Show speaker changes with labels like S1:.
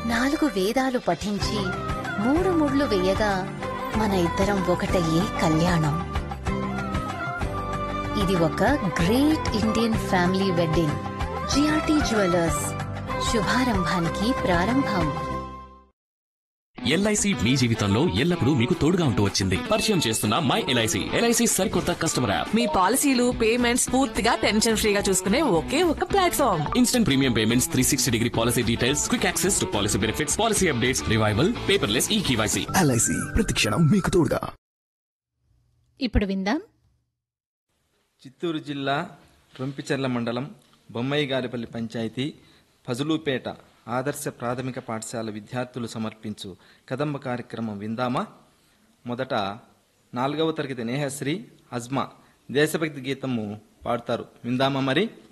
S1: నాలుగు వేదాలు పఠించి మూడు ముళ్ళు వేయగా మన ఇద్దరం ఒకటయ్యే కళ్యాణం ఇది ఒక great Indian family wedding GRT jewellers శుభారంభానికి ప్రారంభం
S2: ఎల్ఐసి మీ జీవితంలో ఎల్లప్పుడూ మీకు తోడుగా ఉంటూ వచ్చింది పరిచయం చేస్తున్న మై ఎల్ఐసి ఎల్ఐసి సరికొత్త కస్టమర్ యాప్
S3: మీ పాలసీలు పేమెంట్స్ పూర్తిగా టెన్షన్ ఫ్రీగా చూసుకునే ఒకే ఒక platform
S2: instant premium payments three sixty degree policy details quick access to policy benefits policy updates revival paperless e KYC
S4: LIC ప్రతిక్షణం మీకు తోడుగా
S5: ఇప్పుడు విందాం
S6: చిత్తూరు జిల్లా రొంపిచెర్ల మండలం బొమ్మయ్యగారిపల్లి పంచాయతీ ఫజులూపేట ఆదర్శ ప్రాథమిక పాఠశాల విద్యార్థులు సమర్పించు కదంబ కార్యక్రమం విందామా మొదట నాలుగవ తరగతి నేహశ్రీ అజ్మా దేశభక్తి గీతము పాడతారు విందామా మరి